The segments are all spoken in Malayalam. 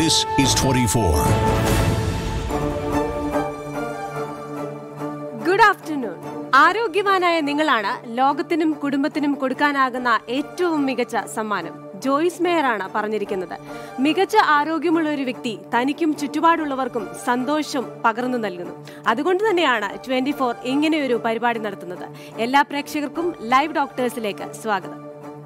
This is 24. ഗുഡ് ആഫ്റ്റർനൂൺ ആരോഗ്യവാനായ നിങ്ങളാണ് ലോകത്തിനും കുടുംബത്തിനും കൊടുക്കാനാകുന്ന ഏറ്റവും മികച്ച സമ്മാനം ജോയിസ് മേയറാണ് പറഞ്ഞിരിക്കുന്നത് മികച്ച ആരോഗ്യമുള്ള ഒരു വ്യക്തി തനിക്കും ചുറ്റുപാടുള്ളവർക്കും സന്തോഷം പകർന്നു നൽകുന്നു അതുകൊണ്ട് തന്നെയാണ് ട്വന്റി ഫോർ ഇങ്ങനെയൊരു പരിപാടി നടത്തുന്നത് എല്ലാ പ്രേക്ഷകർക്കും ലൈവ് ഡോക്ടേഴ്സിലേക്ക് സ്വാഗതം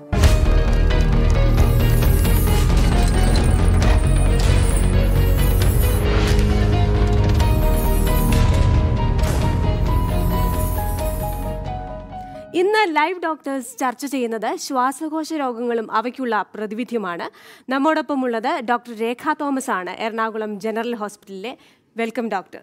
ഇന്ന് ലൈവ് ഡോക്ടേഴ്സ് ചർച്ച ചെയ്യുന്നത് ശ്വാസകോശ രോഗങ്ങളും അവയ്ക്കുള്ള പ്രതിവിധ്യമാണ് നമ്മോടൊപ്പമുള്ളത് ഡോക്ടർ രേഖ തോമസ് ആണ് എറണാകുളം ജനറൽ ഹോസ്പിറ്റലിലെ വെൽക്കം ഡോക്ടർ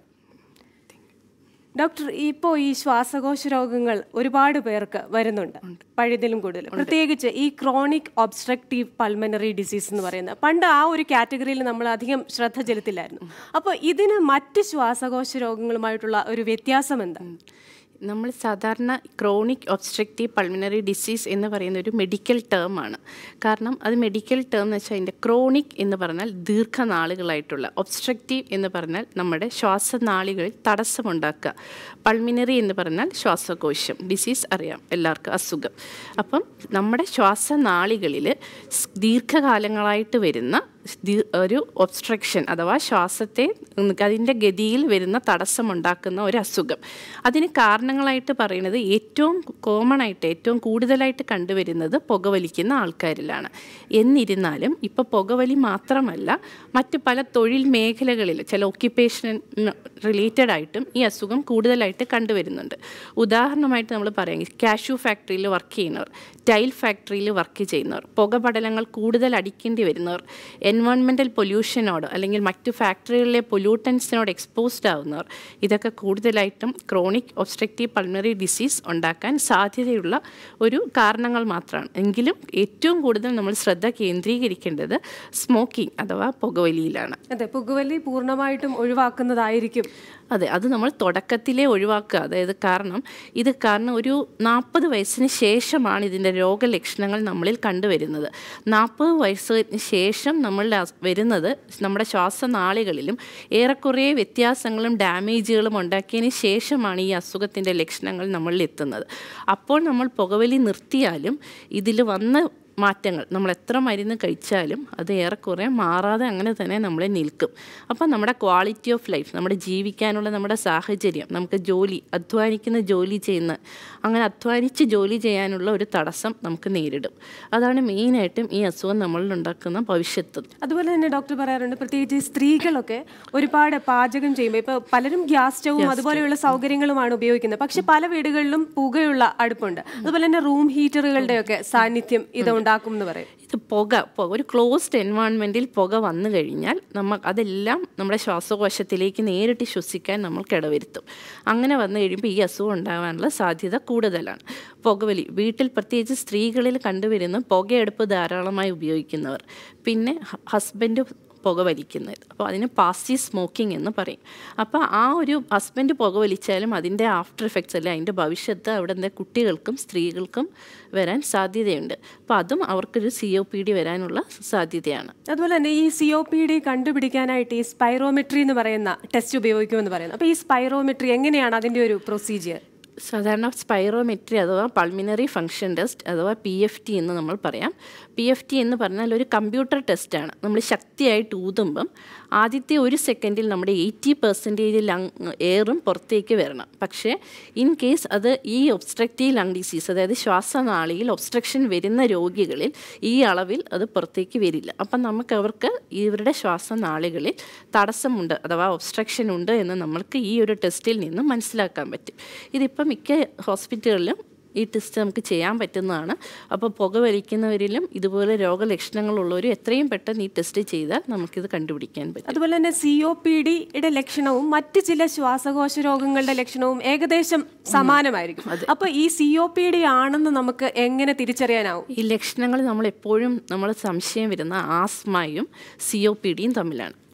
ഡോക്ടർ ഇപ്പോൾ ഈ ശ്വാസകോശ രോഗങ്ങൾ ഒരുപാട് പേർക്ക് വരുന്നുണ്ട് പഴുതിലും കൂടുതൽ പ്രത്യേകിച്ച് ഈ ക്രോണിക് ഒബ്സ്ട്രക്റ്റീവ് പൾമനറി ഡിസീസ് എന്ന് പറയുന്നത് പണ്ട് ആ ഒരു കാറ്റഗറിയിൽ നമ്മൾ അധികം ശ്രദ്ധ ചെലുത്തില്ലായിരുന്നു അപ്പോൾ ഇതിന് മറ്റ് ശ്വാസകോശ രോഗങ്ങളുമായിട്ടുള്ള ഒരു വ്യത്യാസം എന്താ നമ്മൾ സാധാരണ ക്രോണിക് ഒബ്സ്ട്രക്റ്റീവ് പൾമിനറി ഡിസീസ് എന്ന് പറയുന്ന ഒരു മെഡിക്കൽ ടേം ആണ് കാരണം അത് മെഡിക്കൽ ടേം എന്ന് വെച്ചാൽ അതിൻ്റെ ക്രോണിക് എന്ന് പറഞ്ഞാൽ ദീർഘനാളുകളായിട്ടുള്ള ഒബ്സ്ട്രക്റ്റീവ് എന്ന് പറഞ്ഞാൽ നമ്മുടെ ശ്വാസനാളികളിൽ തടസ്സമുണ്ടാക്കുക പൾമിനറി എന്ന് പറഞ്ഞാൽ ശ്വാസകോശം ഡിസീസ് അറിയാം എല്ലാവർക്കും അസുഖം അപ്പം നമ്മുടെ ശ്വാസനാളികളിൽ സ് ദീർഘകാലങ്ങളായിട്ട് വരുന്ന ദീ- ഒരു ഒബ്സ്ട്രക്ഷൻ അഥവാ ശ്വാസത്തെ അതിൻ്റെ ഗതിയിൽ വരുന്ന തടസ്സമുണ്ടാക്കുന്ന ഒരു അസുഖം അതിന് കാരണങ്ങളായിട്ട് പറയുന്നത് ഏറ്റവും കോമൺ ആയിട്ട് ഏറ്റവും കൂടുതലായിട്ട് കണ്ടുവരുന്നത് പുകവലിക്കുന്ന ആൾക്കാരിലാണ് എന്നിരുന്നാലും ഇപ്പോൾ പുകവലി മാത്രമല്ല മറ്റ് പല തൊഴിൽ മേഖലകളിൽ ചില ഒക്യുപ്പേഷൻ റിലേറ്റഡ് ആയിട്ടും ഈ അസുഖം കൂടുതലായിട്ട് കണ്ടുവരുന്നുണ്ട് ഉദാഹരണമായിട്ട് നമ്മൾ പറയാം കാഷ്യൂ ഫാക്ടറിയിൽ വർക്ക് ചെയ്യുന്നവർ ടൈൽ ഫാക്ടറിയിൽ വർക്ക് ചെയ്യുന്നവർ പുകപടലങ്ങൾ കൂടുതൽ അടിക്കേണ്ടി വരുന്നവർ എൻവയോൺമെൻറ്റൽ പൊല്യൂഷനോട് അല്ലെങ്കിൽ മറ്റു ഫാക്ടറികളിലെ പൊല്യൂട്ടൻസിനോട് എക്സ്പോസ്ഡ് ആവുന്നവർ ഇതൊക്കെ കൂടുതലായിട്ടും ക്രോണിക് ഒബ്സ്ട്രക്റ്റീവ് പൾമറി ഡിസീസ് ഉണ്ടാക്കാൻ സാധ്യതയുള്ള ഒരു കാരണങ്ങൾ മാത്രമാണ് എങ്കിലും ഏറ്റവും കൂടുതൽ നമ്മൾ ശ്രദ്ധ കേന്ദ്രീകരിക്കേണ്ടത് സ്മോക്കിംഗ് അഥവാ പുകവലിയിലാണ് അതെ പുകവലി പൂർണ്ണമായിട്ടും ഒഴിവാക്കുന്നതായിരിക്കും അതെ അത് നമ്മൾ തുടക്കത്തിലേ ഒഴിവാക്കുക അതായത് കാരണം ഇത് കാരണം ഒരു നാൽപ്പത് വയസ്സിന് ശേഷമാണ് ഇതിൻ്റെ രോഗലക്ഷണങ്ങൾ നമ്മളിൽ കണ്ടുവരുന്നത് നാൽപ്പത് വയസ്സിന് ശേഷം നമ്മളിൽ അസ് വരുന്നത് നമ്മുടെ ശ്വാസനാളികളിലും ഏറെക്കുറെ വ്യത്യാസങ്ങളും ഡാമേജുകളും ഉണ്ടാക്കിയതിന് ശേഷമാണ് ഈ അസുഖത്തിൻ്റെ ലക്ഷണങ്ങൾ നമ്മളിൽ എത്തുന്നത് അപ്പോൾ നമ്മൾ പുകവലി നിർത്തിയാലും ഇതിൽ വന്ന മാറ്റങ്ങൾ നമ്മൾ എത്ര മരുന്ന് കഴിച്ചാലും അത് ഏറെക്കുറെ മാറാതെ അങ്ങനെ തന്നെ നമ്മൾ നിൽക്കും അപ്പം നമ്മുടെ ക്വാളിറ്റി ഓഫ് ലൈഫ് നമ്മുടെ ജീവിക്കാനുള്ള നമ്മുടെ സാഹചര്യം നമുക്ക് ജോലി അധ്വാനിക്കുന്ന ജോലി ചെയ്യുന്ന അങ്ങനെ അധ്വാനിച്ച് ജോലി ചെയ്യാനുള്ള ഒരു തടസ്സം നമുക്ക് നേരിടും അതാണ് മെയിനായിട്ടും ഈ അസുഖം നമ്മളിൽ ഉണ്ടാക്കുന്ന ഭവിഷ്യത്ത് അതുപോലെ തന്നെ ഡോക്ടർ പറയാറുണ്ട് പ്രത്യേകിച്ച് ഈ സ്ത്രീകളൊക്കെ ഒരുപാട് പാചകം ചെയ്യുമ്പോൾ ഇപ്പൊ പലരും ഗ്യാസ് സ്റ്റവും അതുപോലെയുള്ള സൗകര്യങ്ങളുമാണ് ഉപയോഗിക്കുന്നത് പക്ഷെ പല വീടുകളിലും പുകയുള്ള അടുപ്പുണ്ട് അതുപോലെ തന്നെ റൂം ഹീറ്ററുകളുടെ ഒക്കെ സാന്നിധ്യം ഇത് ഉണ്ടാക്കും എന്ന് പറയും ഇത് പുക പുക ഒരു ക്ലോസ്ഡ് എൻവയോൺമെൻറ്റിൽ പുക വന്നു കഴിഞ്ഞാൽ നമ്മൾ അതെല്ലാം നമ്മുടെ ശ്വാസകോശത്തിലേക്ക് നേരിട്ട് ശ്വസിക്കാൻ നമ്മൾക്ക് ഇടവരുത്തും അങ്ങനെ വന്നു കഴിയുമ്പോൾ ഈ അസുഖം ഉണ്ടാകാനുള്ള സാധ്യത കൂടുതലാണ് പുകവലി വീട്ടിൽ പ്രത്യേകിച്ച് സ്ത്രീകളിൽ കണ്ടുവരുന്ന പുകയെടുപ്പ് ധാരാളമായി ഉപയോഗിക്കുന്നവർ പിന്നെ ഹസ്ബൻഡ് പുക വലിക്കുന്നത് അപ്പോൾ അതിന് പാസീവ് സ്മോക്കിംഗ് എന്ന് പറയും അപ്പോൾ ആ ഒരു ഹസ്ബൻഡ് പുക വലിച്ചാലും അതിൻ്റെ ആഫ്റ്റർ എഫക്ട്സ് അല്ലെ അതിൻ്റെ ഭവിഷ്യത്ത് അവിടെ എന്താ കുട്ടികൾക്കും സ്ത്രീകൾക്കും വരാൻ സാധ്യതയുണ്ട് അപ്പോൾ അതും അവർക്കൊരു സി ഒ പി ഡി വരാനുള്ള സാധ്യതയാണ് അതുപോലെ തന്നെ ഈ സി ഒ പി ഡി കണ്ടുപിടിക്കാനായിട്ട് ഈ സ്പൈറോമെട്രി എന്ന് പറയുന്ന ടെസ്റ്റ് ഉപയോഗിക്കുമെന്ന് പറയുന്നു അപ്പോൾ ഈ സ്പൈറോമെട്രി എങ്ങനെയാണ് അതിന്റെ ഒരു പ്രൊസീജിയർ സാധാരണ സ്പൈറോമെട്രി അഥവാ പൾമിനറി ഫങ്ഷൻ ടെസ്റ്റ് അഥവാ പി എഫ് ടി എന്ന് നമ്മൾ പറയാം പി എഫ് ടി എന്ന് പറഞ്ഞാൽ ഒരു കമ്പ്യൂട്ടർ ടെസ്റ്റാണ് നമ്മൾ ശക്തിയായിട്ട് ഊതുമ്പം ആദ്യത്തെ ഒരു സെക്കൻഡിൽ നമ്മുടെ എയ്റ്റി പെർസെൻറ്റേജ് ലങ് എയറും പുറത്തേക്ക് വരണം പക്ഷേ ഇൻ കേസ് അത് ഈ ഒബ്സ്ട്രക്റ്റീവ് ലങ് ഡിസീസ് അതായത് ശ്വാസനാളിയിൽ ഒബ്സ്ട്രക്ഷൻ വരുന്ന രോഗികളിൽ ഈ അളവിൽ അത് പുറത്തേക്ക് വരില്ല അപ്പം നമുക്ക് അവർക്ക് ഇവരുടെ ശ്വാസനാളികളിൽ തടസ്സമുണ്ട് അഥവാ ഒബ്സ്ട്രക്ഷൻ ഉണ്ട് എന്ന് നമ്മൾക്ക് ഈ ഒരു ടെസ്റ്റിൽ നിന്ന് മനസ്സിലാക്കാൻ പറ്റും ഇതിപ്പം മിക്ക ഹോസ്പിറ്റലുകളിലും ഈ ടെസ്റ്റ് നമുക്ക് ചെയ്യാൻ പറ്റുന്നതാണ് അപ്പോൾ പുകവലിക്കുന്നവരിലും ഇതുപോലെ രോഗലക്ഷണങ്ങളുള്ളവരും എത്രയും പെട്ടെന്ന് ഈ ടെസ്റ്റ് ചെയ്താൽ നമുക്കിത് കണ്ടുപിടിക്കാൻ പറ്റും അതുപോലെ തന്നെ സി ഒ പി ഡിയുടെ ലക്ഷണവും മറ്റ് ചില ശ്വാസകോശ രോഗങ്ങളുടെ ലക്ഷണവും ഏകദേശം സമാനമായിരിക്കും അപ്പൊ ഈ സി ഒ പി ഡി ആണെന്ന് നമുക്ക് എങ്ങനെ തിരിച്ചറിയാനാവും ഈ ലക്ഷണങ്ങൾ നമ്മൾ എപ്പോഴും നമ്മൾ സംശയം വരുന്ന ആസ്മയും സി ഒ പി ഡിയും തമ്മിലാണ്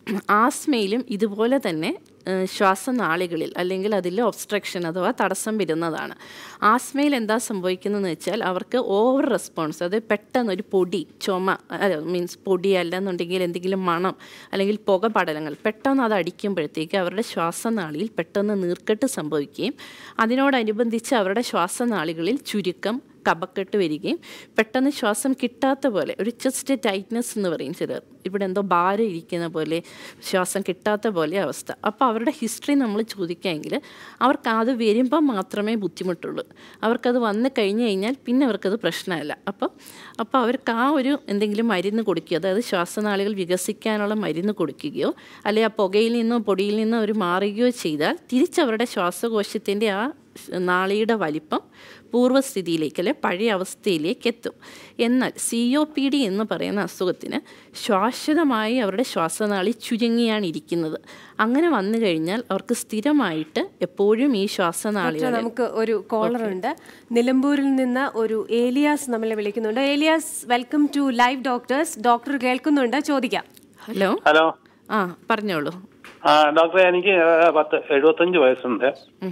ആസ്മയിലും ഇതുപോലെ തന്നെ ഏഹ്, ശ്വാസനാളികളിൽ അല്ലെങ്കിൽ അതിൽ ഒബ്സ്ട്രക്ഷൻ അഥവാ തടസ്സം വരുന്നതാണ് ആസ്മയിൽ എന്താ സംഭവിക്കുന്നതെന്ന് വെച്ചാൽ അവർക്ക് ഓവർ റെസ്പോൺസ് അത് പെട്ടെന്ന് ഒരു പൊടി ചുമ മീൻസ് പൊടി അല്ലെന്നുണ്ടെങ്കിൽ എന്തെങ്കിലും മണം അല്ലെങ്കിൽ പുക പടലങ്ങൾ പെട്ടെന്ന് അത് അടിക്കുമ്പോഴത്തേക്ക് അവരുടെ ശ്വാസനാളിയിൽ പെട്ടെന്ന് നീർക്കെട്ട് സംഭവിക്കുകയും അതിനോടനുബന്ധിച്ച് അവരുടെ ശ്വാസനാളികളിൽ ചുരുക്കം കപക്കെട്ട് വരികയും പെട്ടെന്ന് ശ്വാസം കിട്ടാത്ത പോലെ ഒരു ചെസ്റ്റ് ടൈറ്റ്നസ് എന്ന് പറയും ചിലർ ഇവിടെ എന്തോ ഭാരം ഇരിക്കുന്ന പോലെ ശ്വാസം കിട്ടാത്ത പോലെ അവസ്ഥ അപ്പോൾ അവരുടെ ഹിസ്റ്ററി നമ്മൾ ചോദിക്കാമെങ്കിൽ അവർക്ക് അത് വരുമ്പം മാത്രമേ ബുദ്ധിമുട്ടുള്ളൂ അവർക്കത് വന്നു കഴിഞ്ഞ് കഴിഞ്ഞാൽ പിന്നെ അവർക്കത് പ്രശ്നമല്ല അപ്പം അപ്പോൾ അവർക്ക് ആ ഒരു എന്തെങ്കിലും മരുന്ന് കൊടുക്കുക അതായത് ശ്വാസനാളികൾ വികസിക്കാനുള്ള മരുന്ന് കൊടുക്കുകയോ അല്ലെങ്കിൽ ആ പുകയിൽ നിന്നോ പൊടിയിൽ നിന്നോ അവർ മാറുകയോ ചെയ്താൽ തിരിച്ചവരുടെ ശ്വാസകോശത്തിൻ്റെ ആ നാളിയുടെ വലിപ്പം പൂർവ്വസ്ഥിതിയിലേക്ക് അല്ലെ പഴയ അവസ്ഥയിലേക്ക് എത്തും എന്നാൽ സി ഒ പി ഡി എന്ന് പറയുന്ന അസുഖത്തിന് ശാശ്വതമായി അവരുടെ ശ്വാസനാളി ചുരുങ്ങിയാണ് ഇരിക്കുന്നത് അങ്ങനെ വന്നു കഴിഞ്ഞാൽ അവർക്ക് സ്ഥിരമായിട്ട് എപ്പോഴും ഈ ശ്വാസനാളികൾ നമുക്ക് ഒരു കോളർ ഉണ്ട് നിലമ്പൂരിൽ നിന്ന് ഒരു ഏലിയാസ് നമ്മളെ വിളിക്കുന്നുണ്ട് Elias welcome to live doctors doctor കേൾക്കുന്നുണ്ട് ചോദിക്കാം ഹലോ ഹലോ ആ പറഞ്ഞോളൂ ആ ഡോക്ടറെ എനിക്ക് ഏഹ്, പത്ത് എഴുപത്തഞ്ച് വയസ്സുണ്ട്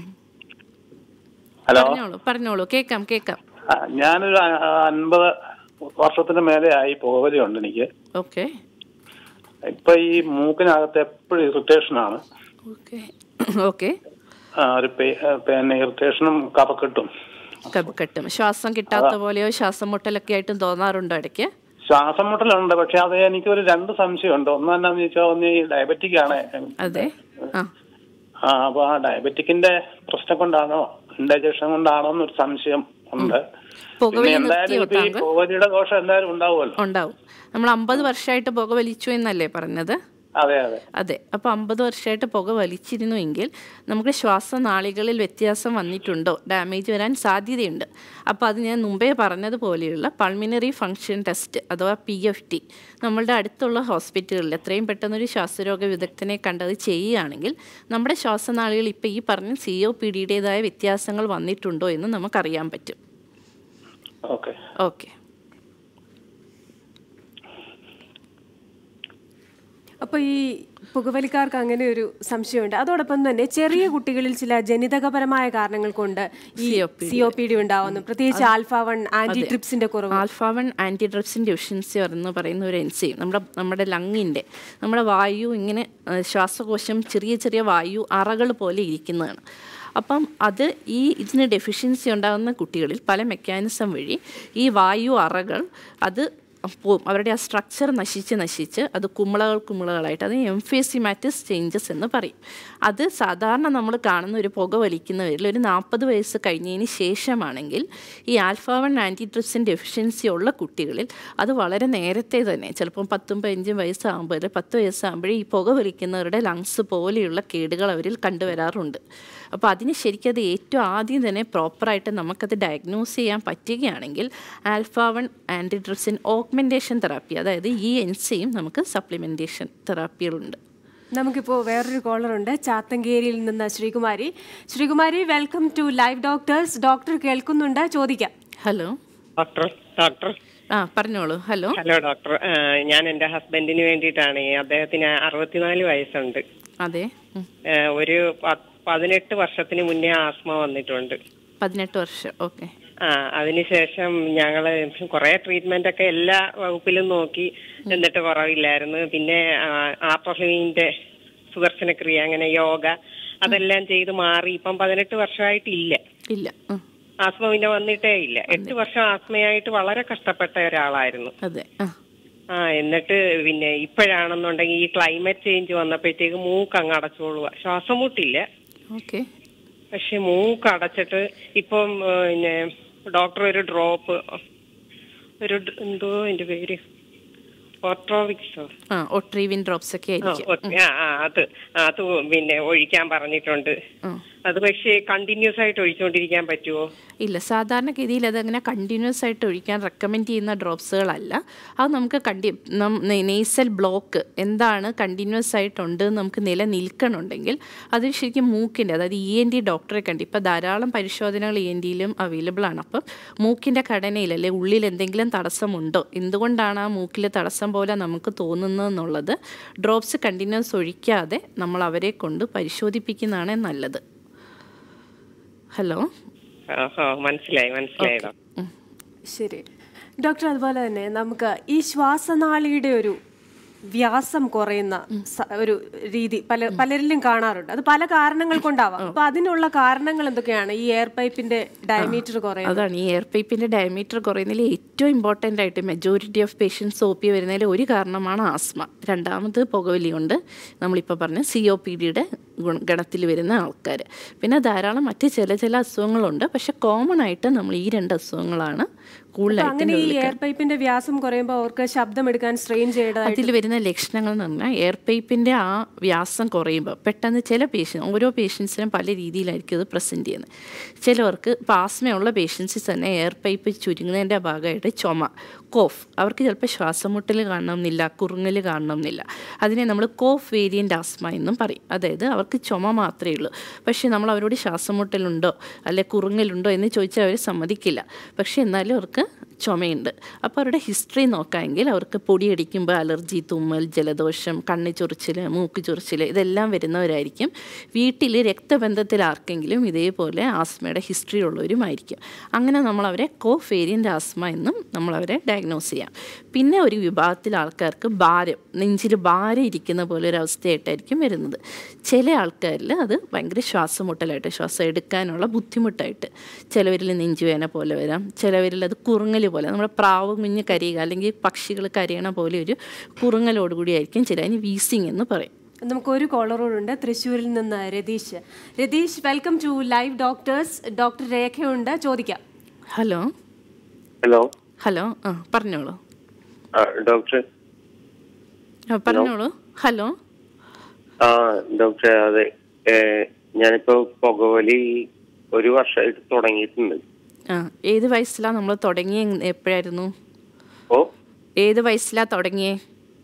ഹലോ പറഞ്ഞോളൂ പറഞ്ഞോളൂ കേൾക്കാം കേൾക്കാം ആ, ഞാനൊരു അ- അൻപത് വർഷത്തിന് മേലെ ആയി പോവലുണ്ട് എനിക്ക് ഓക്കെ ഇപ്പൊ ഈ മൂക്കിനകത്ത് എപ്പോഴും ഇറിറ്റേഷൻ ആണ് ഓക്കെ ഓക്കെ ആ, ഒരു പേ- ഏഹ്, പിന്നെ ഇറിറ്റേഷനും കഫക്കെട്ടും കെട്ടും ശ്വാസം കിട്ടാത്ത പോലെയോ ശ്വാസം മുട്ടലൊക്കെ ആയിട്ടും തോന്നാറുണ്ടോ ഇടയ്ക്ക് ശ്വാസം മുട്ടലുണ്ട് പക്ഷെ അത് എനിക്ക് ഒരു രണ്ട് സംശയമുണ്ട് ഒന്ന് എന്നാന്ന് ചോദിച്ചാൽ ഒന്ന് ഈ ഡയബറ്റിക് ആണ് അതെ ആ ആ അപ്പൊ ആ ഡയബറ്റിക്കിന്റെ പ്രശ്നം കൊണ്ടാണോ ഇൻഡൈജഷൻ കൊണ്ടാണോ എന്നൊരു സംശയം ഉണ്ട് പുകവലി പിന്നെ എന്തായാലും നിർത്തിയോ ഇപ്പൊ ഈ താങ്കൾ പോവലിയുടെ ദോഷം എന്തായാലും ഉണ്ടാവുമല്ലോ ഉണ്ടാവും നമ്മൾ അമ്പത് വർഷമായിട്ട് പുക വലിച്ചു എന്നല്ലേ പറഞ്ഞത് അതെ അതെ അതെ അപ്പോൾ അമ്പത് വർഷമായിട്ട് പുക വലിച്ചിരുന്നുവെങ്കിൽ നമുക്ക് ശ്വാസനാളികളിൽ വ്യത്യാസം വന്നിട്ടുണ്ടോ ഡാമേജ് വരാൻ സാധ്യതയുണ്ട് അപ്പോൾ അത് ഞാൻ മുമ്പേ പറഞ്ഞതുപോലെയുള്ള പൾമിനറി ഫങ്ഷൻ ടെസ്റ്റ് അഥവാ പി എഫ് ടി നമ്മളുടെ അടുത്തുള്ള ഹോസ്പിറ്റലുകളിൽ എത്രയും പെട്ടെന്നൊരു ശ്വാസരോഗ വിദഗ്ധനെ കണ്ടത് ചെയ്യുകയാണെങ്കിൽ നമ്മുടെ ശ്വാസനാളികൾ ഇപ്പോൾ ഈ പറഞ്ഞ സി ഒ പി ഡിയുടേതായ വ്യത്യാസങ്ങൾ വന്നിട്ടുണ്ടോ എന്ന് നമുക്കറിയാൻ പറ്റും ഓക്കെ ഓക്കെ അപ്പൊ ഈ പുകവലിക്കാർക്ക് അങ്ങനെ ഒരു സംശയമുണ്ട് അതോടൊപ്പം തന്നെ ചെറിയ കുട്ടികളിൽ ചില ജനിതകപരമായ കാരണങ്ങൾ കൊണ്ട് ഈ സി ഒ പി ഡി ഉണ്ടാവുന്നു പ്രത്യേകിച്ച് ആൽഫ വൺ ആന്റി ട്രിപ്സിന്റെ കുറവ് alpha one antitrypsin deficiency എന്ന് പറയുന്ന ഒരു എൻസൈം നമ്മുടെ നമ്മുടെ ലങ്ങിൻ്റെ നമ്മുടെ വായു ഇങ്ങനെ ആ, ശ്വാസകോശം ചെറിയ ചെറിയ വായു അറകൾ പോലെ ഇരിക്കുന്നതാണ് അപ്പം അത് ഈ ഇതിന് ഡെഫിഷ്യൻസി ഉണ്ടാകുന്ന കുട്ടികളിൽ പല മെക്കാനിസം വഴി ഈ വായു അറകൾ അത് പോവും അവരുടെ ആ സ്ട്രക്ചർ നശിച്ച് നശിച്ച് അത് കുമിളകൾ കുമിളകളായിട്ട് അത് എംഫേസിമാറ്റിസ് ചേഞ്ചസ് എന്ന് പറയും അത് സാധാരണ നമ്മൾ കാണുന്ന ഒരു പുക വലിക്കുന്നവരിൽ ഒരു നാൽപ്പത് വയസ്സ് കഴിഞ്ഞതിന് ശേഷമാണെങ്കിൽ ഈ ആൽഫ വൺ ആൻറ്റിട്രിപ്സിൻ ഡെഫിഷ്യൻസി ഉള്ള കുട്ടികളിൽ അത് വളരെ നേരത്തെ തന്നെ ചിലപ്പം പത്തും പതിനഞ്ചും വയസ്സാകുമ്പോൾ അല്ലെങ്കിൽ പത്ത് വയസ്സാകുമ്പോഴേ ഈ പുക വലിക്കുന്നവരുടെ ലങ്സ് പോലെയുള്ള കേടുകൾ അവരിൽ കണ്ടുവരാറുണ്ട് അപ്പോൾ അതിന് ശരിക്കും അത് ഏറ്റവും ആദ്യം തന്നെ പ്രോപ്പറായിട്ട് നമുക്കത് ഡയഗ്നോസ് ചെയ്യാൻ പറ്റുകയാണെങ്കിൽ alpha one antitrypsin augmentation therapy അതായത് ഈ എൻസയും നമുക്ക് സപ്ലിമെൻറ്റേഷൻ തെറാപ്പികളുണ്ട് നമുക്കിപ്പോ വേറൊരു കോളർ ഉണ്ട് ചാത്തങ്കേരിയിൽ നിന്ന് Sreekumari Sreekumari welcome to live doctors doctor കേൾക്കുന്നുണ്ട് ചോദിക്കാം ഹലോ ഡോക്ടർ ഡോക്ടർ ആ പറഞ്ഞോളൂ ഹലോ ഹലോ ഡോക്ടർ ആ, ഞാൻ എൻ്റെ ഹസ്ബൻഡിന് വേണ്ടിയിട്ടാണ് അദ്ദേഹത്തിന് അറുപത്തിനാല് വയസ്സുണ്ട് അതെ ഉം. ആ, ഒരു പ- പതിനെട്ട് വർഷത്തിന് മുന്നേ ആസ്മ വന്നിട്ടുണ്ട് പതിനെട്ട് വർഷം ഓക്കെ ആ അതിനുശേഷം ഞങ്ങൾ കുറെ ട്രീറ്റ്മെന്റ് ഒക്കെ എല്ലാ വകുപ്പിലും നോക്കി എന്നിട്ട് കുറവില്ലായിരുന്നു പിന്നെ ആപ്രഫിന്റെ സുദർശനക്രിയ അങ്ങനെ യോഗ അതെല്ലാം ചെയ്ത് മാറി ഇപ്പം പതിനെട്ട് വർഷമായിട്ടില്ല ഇല്ല ഉം. ആസ്മ പിന്നെ വന്നിട്ടേ ഇല്ല എട്ട് വർഷം ആസ്മയായിട്ട് വളരെ കഷ്ടപ്പെട്ട ഒരാളായിരുന്നു അതെ ആ ആ എന്നിട്ട് പിന്നെ ഇപ്പോഴാണെന്നുണ്ടെങ്കിൽ ഈ ക്ലൈമറ്റ് ചേഞ്ച് വന്നപ്പോഴത്തേക്ക് മൂക്ക് അങ്ങ് അടച്ചോളുക ശ്വാസം മുട്ടില്ല ഓക്കെ പക്ഷെ മൂക്ക് അടച്ചിട്ട് ഇപ്പം ഏ, പിന്നെ ഡോക്ടർ ഒരു ഡ്രോപ്പ് ഒരു ഡ- എന്തോ എന്റെ പേര് ഓർട്രോവിക്സോ ആ ഒട്രീവിൻ ഡ്രോപ്സ് ഒക്കെ ആ, ആയിരിക്കും ഓ- ആ ആ, അത് അത് പിന്നെ ഒഴിക്കാൻ പറഞ്ഞിട്ടുണ്ട് ഉം. അത് പക്ഷേ കണ്ടിന്യൂസ് ആയിട്ട് ഒഴിച്ചുകൊണ്ടിരിക്കാൻ പറ്റുമോ ഇല്ല സാധാരണഗതിയിൽ അതങ്ങനെ കണ്ടിന്യൂസ് ആയിട്ട് ഒഴിക്കാൻ റെക്കമെൻഡ് ചെയ്യുന്ന ഡ്രോപ്സുകളല്ല അത് നമുക്ക് കണ്ടി നെയ്സൽ ബ്ലോക്ക് എന്താണ് കണ്ടിന്യൂസ് ആയിട്ടുണ്ട് എന്ന് നമുക്ക് നിലനിൽക്കണമെങ്കിൽ അത് ശരിക്കും മൂക്കിൻ്റെ അതായത് ഇ എൻ ഡി ഡോക്ടറെ കണ്ട് ഇപ്പോൾ ധാരാളം പരിശോധനകൾ ഇ എൻ ഡിയിലും അവൈലബിൾ ആണ് അപ്പം മൂക്കിൻ്റെ ഘടനയിൽ അല്ലെ ഉള്ളിൽ എന്തെങ്കിലും തടസ്സമുണ്ടോ എന്തുകൊണ്ടാണ് ആ മൂക്കിൽ തടസ്സം പോലെ നമുക്ക് തോന്നുന്നതെന്നുള്ളത് ഡ്രോപ്സ് കണ്ടിന്യൂസ് ഒഴിക്കാതെ നമ്മൾ അവരെ കൊണ്ട് പരിശോധിപ്പിക്കുന്നതാണ് നല്ലത് ഹലോ ആഹാ മനസ്സിലായി മനസ്സിലായി ഡോക്ടർ ശരി ഡോക്ടർ അതുപോലെ തന്നെ നമുക്ക് ഈ ശ്വാസനാളിയുടെ ഒരു വ്യാസം കുറയുന്ന സ- ഒരു രീതി പല പലരിലും കാണാറുണ്ട് അത് പല കാരണങ്ങൾ കൊണ്ടാവാം അപ്പൊ അതിനുള്ള കാരണങ്ങൾ എന്തൊക്കെയാണ് ഈ എയർ പൈപ്പിന്റെ ഡയമീറ്റർ കുറയുന്നത് അതാണ് ഈ എയർ പൈപ്പിൻ്റെ ഡയമീറ്റർ കുറയുന്നതിൽ ഏറ്റവും ഇമ്പോർട്ടൻ്റ് ആയിട്ട് majority of patients O P വരുന്നതിൽ ഒരു കാരണമാണ് ആസ്മ രണ്ടാമത് പുകവലി കൊണ്ട് നമ്മളിപ്പോൾ പറഞ്ഞ സി ഒ പി ഡിയുടെ ഗണത്തിൽ വരുന്ന ആൾക്കാർ പിന്നെ ധാരാളം മറ്റ് ചില ചില അസുഖങ്ങളുണ്ട് പക്ഷെ കോമൺ ആയിട്ട് നമ്മൾ ഈ രണ്ട് അസുഖങ്ങളാണ് അപ്പൊ കൂടുതലായിട്ട് അങ്ങനെ ഈ എയർ പൈപ്പിന്റെ വ്യാസം കുറയുമ്പോൾ അവർക്ക് ശബ്ദം എടുക്കാൻ സ്ട്രെയിൻ ചെയ്യേണ്ടതായിട്ട് അതിൽ വരുന്ന ലക്ഷണങ്ങൾ എന്ന് പറഞ്ഞാൽ എയർ പൈപ്പിൻ്റെ ആ വ്യാസം കുറയുമ്പോൾ പെട്ടെന്ന് ചില പേഷ്യൻ ഓരോ പേഷ്യൻസിനും പല രീതിയിലായിരിക്കും അത് പ്രസൻറ്റ് ചെയ്യുന്നത് ചിലവർക്ക് ഇപ്പോൾ ആസ്മയുള്ള പേഷ്യൻസിൽ തന്നെ എയർ പൈപ്പ് ചുരുങ്ങുന്നതിൻ്റെ ഭാഗമായിട്ട് ചുമ കോഫ് അവർക്ക് ചിലപ്പോൾ ശ്വാസമുട്ടൽ കാണണമെന്നില്ല കുറുങ്ങൽ കാണണമെന്നില്ല അതിനെ നമ്മൾ കോഫ് വേരിയൻ്റ് ആസ്മ എന്നും പറയും അതായത് അവർക്ക് ചുമ മാത്രമേ ഉള്ളൂ പക്ഷേ നമ്മൾ അവരോട് ശ്വാസമുട്ടലുണ്ടോ അല്ലെ കുറുങ്ങലുണ്ടോ എന്ന് ചോദിച്ചാൽ അവർ സമ്മതിക്കില്ല പക്ഷേ എന്നാലും അവർക്ക് ചുമയുണ്ട് അപ്പോൾ അവരുടെ ഹിസ്റ്ററി നോക്കാമെങ്കിൽ അവർക്ക് പൊടിയടിക്കുമ്പോൾ അലർജി തുമ്മൽ ജലദോഷം കണ്ണ് ചൊറിച്ചിൽ മൂക്ക് ചൊറിച്ചിൽ ഇതെല്ലാം വരുന്നവരായിരിക്കും വീട്ടിൽ രക്തബന്ധത്തിൽ ആർക്കെങ്കിലും ഇതേപോലെ ആസ്മയുടെ ഹിസ്റ്ററി ഉള്ളവരുമായിരിക്കും അങ്ങനെ നമ്മൾ അവരെ കോഫ് വേരിയൻ്റ് ആസ്മ എന്നും നമ്മൾ അവരെ ഡയഗ്നോസ് ചെയ്യാം പിന്നെ ഒരു വിഭാഗത്തിൽ ആൾക്കാർക്ക് ഭാരം നെഞ്ചിൽ ഭാരം ഇരിക്കുന്ന പോലെ ഒരു അവസ്ഥയായിട്ടായിരിക്കും വരുന്നത് ചില ആൾക്കാരിൽ അത് ഭയങ്കര ശ്വാസമുട്ടലായിട്ട് ശ്വാസം എടുക്കാനുള്ള ബുദ്ധിമുട്ടായിട്ട് ചിലവരിൽ നെഞ്ചുവേന പോലെ വരാം ചിലവരിൽ അത് കുറുങ്ങൽ പോലെ നമ്മുടെ പ്രാവ് കുഞ്ഞ് കരയുക അല്ലെങ്കിൽ പക്ഷികൾ കരയണ പോലെ ഒരു കുറുങ്ങലോടുകൂടി ആയിരിക്കും ചില അതിന് വീസിങ് എന്ന് പറയും നമുക്ക് ഒരു കോളറോടുണ്ട് തൃശ്ശൂരിൽ നിന്ന് Ratheesh Ratheesh welcome to live doctors doctor രേഖയുണ്ട് ചോദിക്കാം ഹലോ ഹലോ ഹലോ ആ പറഞ്ഞോളൂ ആ ഡോക്ടർ ആ പറഞ്ഞോളൂ ഹലോ ആ ഡോക്ടർ അതെ ഏ, ഞാനിപ്പോ പുകവലി ഒരു വർഷമായിട്ട് തുടങ്ങിയിട്ടുണ്ട് ആ ഏത് വയസ്സിലാണ് നമ്മൾ തുടങ്ങിയ എപ്പോഴായിരുന്നു ഓ ഏത് വയസ്സിലാണ് തുടങ്ങിയേ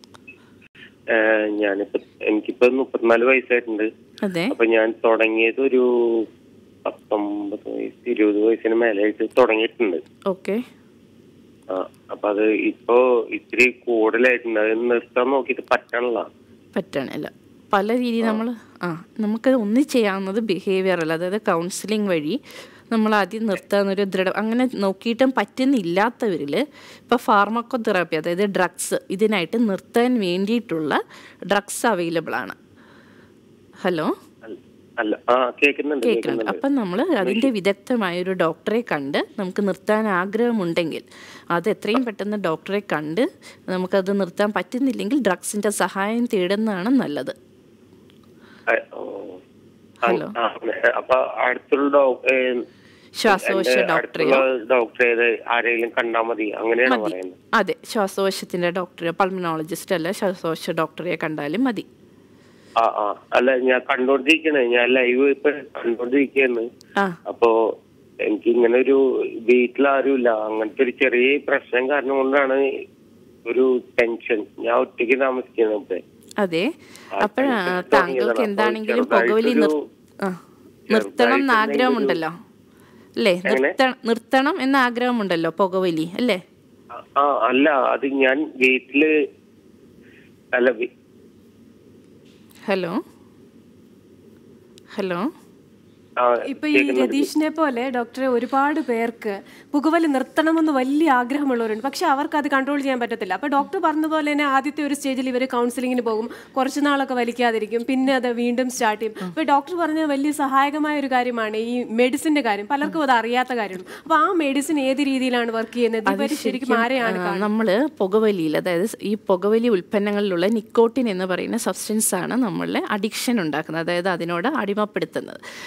ഏ, ഞാനിപ്പോ എനിക്കിപ്പോ മുപ്പത്തിനാല് വയസ്സായിട്ടുണ്ട് അതെ അപ്പൊ ഞാൻ തുടങ്ങിയത് ഒരു പത്തൊമ്പത് വയസ്സ് ഇരുപത് വയസ്സിന് മേലായിട്ട് തുടങ്ങിയിട്ടുണ്ട് ഓക്കെ ആ അപ്പൊ അത് ഇപ്പോ ഇത്തിരി കൂടുതലായിട്ടുണ്ട് അത് നിർത്താൻ നോക്കിയിട്ട് പറ്റണല്ല പറ്റണില്ല പല രീതിയിൽ നമ്മൾ ആ നമുക്കത് ഒന്ന് ചെയ്യാവുന്നത് ബിഹേവിയറൽ അതായത് കൗൺസിലിംഗ് വഴി നമ്മൾ ആദ്യം നിർത്താവുന്നൊരു ദൃഢ അങ്ങനെ നോക്കിയിട്ടും പറ്റുന്നില്ലാത്തവരിൽ ഇപ്പോൾ ഫാർമക്കോതെറാപ്പി അതായത് ഡ്രഗ്സ് ഇതിനായിട്ട് നിർത്താൻ വേണ്ടിയിട്ടുള്ള ഡ്രഗ്സ് അവൈലബിൾ ആണ് ഹലോ അല്ല- അല്ല ആ കേൾക്കുന്നുണ്ട് കേൾക്കുന്നുണ്ട് കേൾക്കുന്നുണ്ട് അപ്പം നമ്മൾ അതിൻ്റെ വിദഗ്ധമായ ഒരു ഡോക്ടറെ കണ്ട് നമുക്ക് നിർത്താൻ ആഗ്രഹമുണ്ടെങ്കിൽ അത് എത്രയും പെട്ടെന്ന് ഡോക്ടറെ കണ്ട് നമുക്കത് നിർത്താൻ പറ്റുന്നില്ലെങ്കിൽ ഡ്രഗ്സിൻ്റെ സഹായം തേടുന്നതാണ് നല്ലത് ആ, ഓ. ആ, ഹലോ. ആ, അപ്പൊ അടുത്തുള്ള ഡോ- ഏ, ശ്വാസകോശ എന്റെ ഡോക്ടറെയോ അടുത്തുള്ള ഡോക്ടറെ ഏത് ആരെങ്കിലും കണ്ടാ മതി അങ്ങനെയാണ് മതി പറയുന്നത് അതെ ശ്വാസകോശത്തിൻ്റെ ഡോക്ടറെ പൾമനോളജിസ്റ്റ് അല്ല ശ്വാസകോശ ഡോക്ടറെ കണ്ടാലും മതി ആ ആ അല്ല ഞാൻ കണ്ടോണ്ടിരിക്കണേ ഞാൻ ലൈവ് ഇപ്പൊ കണ്ടോണ്ടിരിക്കുന്നു ആ അപ്പോ എനിക്ക് ഇങ്ങനെ ഒരു വീട്ടിലാരുമില്ല അങ്ങനത്തെ ഒരു ചെറിയ പ്രശ്നം കാരണം കൊണ്ടാണ് ഒരു ടെൻഷൻ ഞാൻ ഒറ്റയ്ക്ക് താമസിക്കുന്നത് അതെ ആ, അപ്പോഴാ ടെൻഷൻ താങ്കൾക്ക് തുടങ്ങിയതാണ്. എന്താണെങ്കിലും അപ്പോൾ പുകവലി നിർ ചെറുതായിട്ടൊരു- ആ നിർത്തണം എന്ന് ചെറുതായിട്ട് ആഗ്രഹമുണ്ടല്ലോ അല്ലേ നിർത്തണം നിർത്തണം എന്ന ആഗ്രഹമുണ്ടല്ലോ പുകവലി അല്ലേ ആ, ആ അല്ല അത് ഞാൻ വീട്ടില് അല്ല വി- ഹലോ ഹലോ ആ, ഇപ്പൊ ഈ കേൾക്കുന്നുണ്ട്. രതീഷിനെ പോലെ ഡോക്ടറെ ഒരുപാട് പേർക്ക് പുകവലി നിർത്തണമെന്ന് വലിയ ആഗ്രഹമുള്ളവരുണ്ട് പക്ഷെ അവർക്ക് അത് കൺട്രോൾ ചെയ്യാൻ പറ്റത്തില്ല അപ്പൊ ഡോക്ടർ പറഞ്ഞ പോലെ തന്നെ ആദ്യത്തെ ഒരു സ്റ്റേജിൽ ഇവർ കൗൺസിലിങ്ങിന് പോകും കുറച്ച് നാളൊക്കെ വലിക്കാതിരിക്കും പിന്നെ അത് വീണ്ടും സ്റ്റാർട്ട് ചെയ്യും അപ്പൊ ഡോക്ടർ പറഞ്ഞ വലിയ സഹായകമായ ഒരു കാര്യമാണ് ഈ മെഡിസിന്റെ കാര്യം പലർക്കും അത് അറിയാത്ത കാര്യമാണ് അപ്പൊ ആ മെഡിസിൻ ഏത് രീതിയിലാണ് വർക്ക് ചെയ്യുന്നത് ഇവർ ശരിക്കും ആരെയാണ് നമ്മൾ പുകവലിയിൽ അതായത് ഈ പുകവലി ഉൽപ്പന്നങ്ങളിലുള്ള നിക്കോട്ടിൻ എന്ന് പറയുന്ന സബ്സ്റ്റൻസ് ആണ് നമ്മളുടെ അഡിക്ഷൻ ഉണ്ടാക്കുന്നത് അതായത് അതിനോട് അടിമപ്പെടുത്തുന്നത് അപ്പം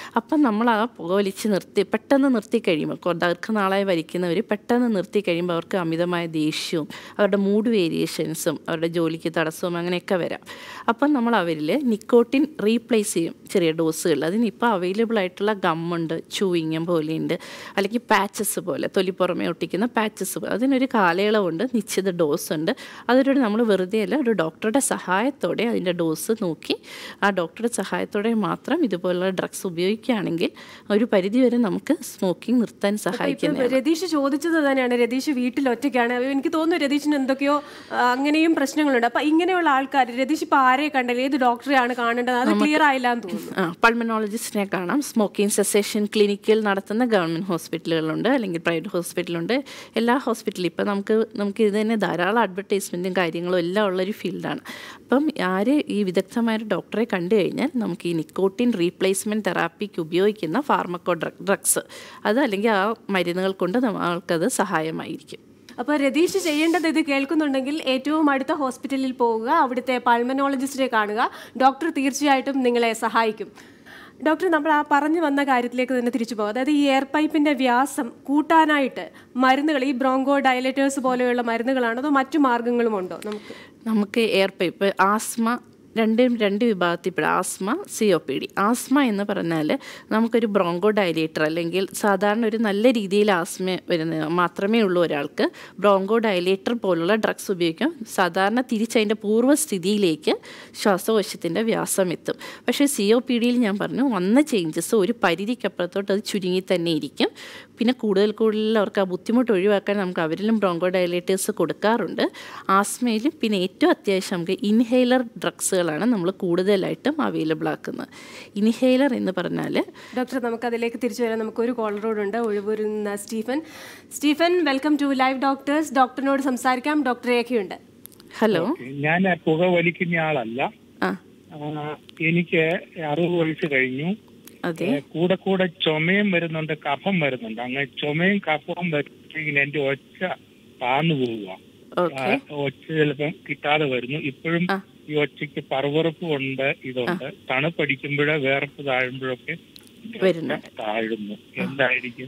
നമ്മൾ ആ പുക വലിച്ച് നിർത്തി പെട്ടെന്ന് നിർത്തി കഴിയുമ്പോൾ കൊ- ദീർഘനാളായി വലിക്കുന്നവർ പെട്ടെന്ന് നിർത്തി കഴിയുമ്പോൾ അവർക്ക് അമിതമായ ദേഷ്യവും അവരുടെ മൂഡ് വേരിയേഷൻസും അവരുടെ ജോലിക്ക് തടസ്സവും അങ്ങനെയൊക്കെ വരാം അപ്പം നമ്മൾ അവരിൽ നിക്കോട്ടിൻ റീപ്ലേസ് ചെയ്യും ചെറിയ ഡോസുകൾ അതിനിപ്പോൾ അവൈലബിൾ ആയിട്ടുള്ള ഗമ്മുണ്ട് ചൂയിങ്ങം പോലെയുണ്ട് അല്ലെങ്കിൽ പാച്ചസ് പോലെ തൊലി പുറമെ ഒട്ടിക്കുന്ന പാച്ചസ് പോലെ അതിനൊരു കാലയളവുണ്ട് നിശ്ചിത ഡോസ് ഉണ്ട് അതൊരു നമ്മൾ വെറുതെ അല്ല ഒരു ഡോക്ടറുടെ സഹായത്തോടെ അതിൻ്റെ ഡോസ് നോക്കി ആ ഡോക്ടറുടെ സഹായത്തോടെ മാത്രം ഇതുപോലുള്ള ഡ്രഗ്സ് ഉപയോഗിക്കുകയാണെങ്കിൽ ഒരു പരിധിവരെ നമുക്ക് സ്മോക്കിംഗ് നിർത്താൻ ഇപ്പൊ സഹായിക്കുന്നത് രതീഷ് ചോദിച്ചത് തന്നെയാണ് രതീഷ് വീട്ടിൽ ഒറ്റയ്ക്കാണ് എനിക്ക് തോന്നുന്നു രതീഷിന് എന്തൊക്കെയോ ആ, അങ്ങനെയും പ്രശ്നങ്ങളുണ്ട് അപ്പൊ ഇങ്ങനെയുള്ള ആൾക്കാർ രതീഷ് ഇപ്പൊ ആരെ കണ്ടല്ലേ ഏത് ഡോക്ടറെയാണ് കാണേണ്ടത് അത് ക്ലിയർ ആയില്ല എന്ന് തോന്നുന്നു ആ പൾമനോളജിസ്റ്റിനെ കാണാം സ്മോക്കിംഗ് സെസേഷൻ ക്ലിനിക്കിൽ നടത്തുന്ന ഗവൺമെൻറ് ഹോസ്പിറ്റലുകളുണ്ട് അല്ലെങ്കിൽ പ്രൈവറ്റ് ഹോസ്പിറ്റലുണ്ട് എല്ലാ ഹോസ്പിറ്റലും ഇപ്പം നമുക്ക് നമുക്ക് ഇത് തന്നെ ധാരാളം അഡ്വർടൈസ്മെൻറ്റും കാര്യങ്ങളും എല്ലാം ഉള്ളൊരു ഫീൽഡാണ് അപ്പം ആര് ഈ വിദഗ്ധമായ ഒരു ഡോക്ടറെ കണ്ടു കഴിഞ്ഞാൽ നമുക്ക് ഈ നിക്കോട്ടിൻ റീപ്ലേസ്മെൻറ്റ് തെറാപ്പിക്ക് ഉപയോഗിക്കുന്ന ഫാർമക്കോ ഡ്രഗ് ഡ്രഗ്സ് അത് അല്ലെങ്കിൽ ആ മരുന്നുകൾ കൊണ്ട് നമ്മൾക്കത് സഹായമായിരിക്കും അപ്പൊ രതീഷ് ചെയ്യേണ്ടത് ഇത് കേൾക്കുന്നുണ്ടെങ്കിൽ ഏറ്റവും അടുത്ത ഹോസ്പിറ്റലിൽ പോവുക അവിടുത്തെ പൾമനോളജിസ്റ്റിനെ കാണുക ഡോക്ടർ തീർച്ചയായിട്ടും നിങ്ങളെ സഹായിക്കും ഡോക്ടർ നമ്മൾ ആ പറഞ്ഞു വന്ന കാര്യത്തിലേക്ക് തന്നെ തിരിച്ചു പോകും അതായത് ഈ എയർ പൈപ്പിന്റെ വ്യാസം കൂട്ടാനായിട്ട് മരുന്നുകൾ ഈ ബ്രോങ്കോ ഡയലേറ്റേഴ്സ് പോലെയുള്ള മരുന്നുകളാണോ അതോ മറ്റു മാർഗങ്ങളും ഉണ്ടോ നമുക്ക് നമുക്ക് എയർ പൈപ്പ് ആസ്മ രണ്ടും രണ്ട് വിഭാഗത്തിൽപ്പെടും asthma C O P D asthma എന്ന് പറഞ്ഞാൽ നമുക്കൊരു ബ്രോങ്കോ ഡയലേറ്റർ അല്ലെങ്കിൽ സാധാരണ ഒരു നല്ല രീതിയിൽ ആസ്മ വരുന്ന മാത്രമേ ഉള്ളൂ ഒരാൾക്ക് ബ്രോങ്കോ ഡയലേറ്റർ പോലുള്ള ഡ്രഗ്സ് ഉപയോഗിക്കാം സാധാരണ തിരിച്ചതിൻ്റെ പൂർവ്വസ്ഥിതിയിലേക്ക് ശ്വാസകോശത്തിൻ്റെ വ്യാസം എത്തും പക്ഷേ സി ഒ പി ഡിയിൽ ഞാൻ പറഞ്ഞു വന്ന ചേഞ്ചസ് ഒരു പരിധിക്കപ്പുറത്തോട്ട് അത് ചുരുങ്ങി തന്നെ ഇരിക്കും പിന്നെ കൂടുതൽ കൂടുതൽ അവർക്ക് ആ ബുദ്ധിമുട്ട് ഒഴിവാക്കാൻ നമുക്ക് അവരിലും ബ്രോങ്കോ ഡയലേറ്റേഴ്സ് കൊടുക്കാറുണ്ട് ആസ്മയിലും പിന്നെ ഏറ്റവും അത്യാവശ്യം നമുക്ക് ഇൻഹേലർ ഡ്രഗ്സുകളാണ് നമ്മൾ കൂടുതലായിട്ടും അവൈലബിൾ ആക്കുന്നത് ഇൻഹേലർ എന്ന് പറഞ്ഞാൽ ഡോക്ടർ നമുക്ക് അതിലേക്ക് തിരിച്ചു വരാം നമുക്ക് ഒരു കോളറോടുണ്ട് ഒഴിവൂരിൽ നിന്ന് Stephen Stephen welcome to live doctors ഡോക്ടറിനോട് സംസാരിക്കാം ഡോക്ടർ രേഖയുണ്ട് ഹലോ ഞാൻ പുക വലിക്കുന്ന ആളല്ല ആ ആ, എനിക്ക് അറുപത് വയസ്സ് കഴിഞ്ഞു അതെ ഏ, കൂടെ കൂടെ ചുമയും വരുന്നുണ്ട് കഫം വരുന്നുണ്ട് അങ്ങനെ ചുമയും കഫവും വരുമ്പോഴത്തേക്കിന് എന്റെ ഒച്ച താന്നു പോവുക ഓക്കെ ഒച്ച ചിലപ്പം കിട്ടാതെ വരുന്നു ഇപ്പോഴും ആ. ഈ ഒച്ചയ്ക്ക് പറുപറുപ്പ് ഉണ്ട് ഇതുണ്ട് തണുപ്പടിക്കുമ്പോഴേ വേർപ്പ് താഴുമ്പോഴൊക്കെ വരുന്നുണ്ട്. താഴുന്നു എന്തായിരിക്കും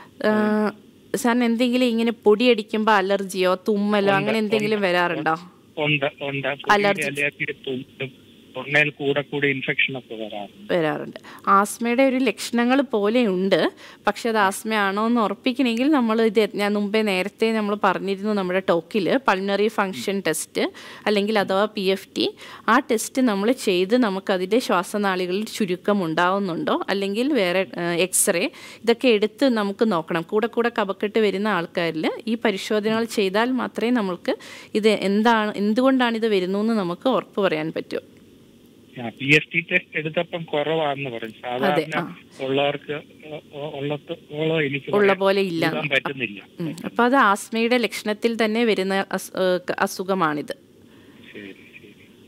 സാറിന് എന്തെങ്കിലും ഇങ്ങനെ പൊടിയടിക്കുമ്പോൾ അലർജിയോ തുമ്മലോ അങ്ങനെ എന്തെങ്കിലും വരാറുണ്ടോ ഉണ്ട് ഉണ്ട് അലർജി. അല്ലെങ്കിൽ തുണ്ടും തൊണ്ടയിൽ കൂടെ കൂടെ ഇൻഫെക്ഷൻ ഒക്കെ വരാറുണ്ട് വരാറുണ്ട് ആസ്മയുടെ ഒരു ലക്ഷണങ്ങൾ പോലെ ഉണ്ട് പക്ഷെ അത് ആസ്മയാണോ എന്ന് ഉറപ്പിക്കണമെങ്കിൽ നമ്മൾ ഇത് ഞാൻ മുമ്പേ നേരത്തെ നമ്മൾ പറഞ്ഞിരുന്നു നമ്മുടെ ടോക്കിൽ പൾമണറി ഫങ്ഷൻ ടെസ്റ്റ് അല്ലെങ്കിൽ അഥവാ പി എഫ് ടി ആ ടെസ്റ്റ് നമ്മൾ ചെയ്ത് നമുക്കതിൻ്റെ ശ്വാസനാളികളിൽ ചുരുക്കം ഉണ്ടാവുന്നുണ്ടോ അല്ലെങ്കിൽ വേറെ എക്സ്റേ ഇതൊക്കെ എടുത്ത് നമുക്ക് നോക്കണം കൂടെ കൂടെ കപക്കെട്ട് വരുന്ന ആൾക്കാരിൽ ഈ പരിശോധനകൾ ചെയ്താൽ മാത്രമേ നമ്മൾക്ക് ഇത് എന്താണ് എന്തുകൊണ്ടാണ് ഇത് വരുന്നതെന്ന് നമുക്ക് ഉറപ്പ് പറയാൻ പറ്റൂ പി എസ് ടി ടെസ്റ്റ് എടുത്തപ്പം കുറവാന്ന് പറഞ്ഞു സാധാരണ ഉള്ളവർക്ക് ഉ- ഉള്ളത് ഉള്ള എനിക്ക് ഉള്ള പറയാൻ പോലെ ഇല്ല എഴുതാൻ പറ്റുന്നില്ല ഉം. അപ്പോൾ അത് ആസ്മയുടെ ലക്ഷണത്തിൽ തന്നെ വരുന്ന അസ്- ഏഹ് അസുഖമാണിത് ശരി ശരി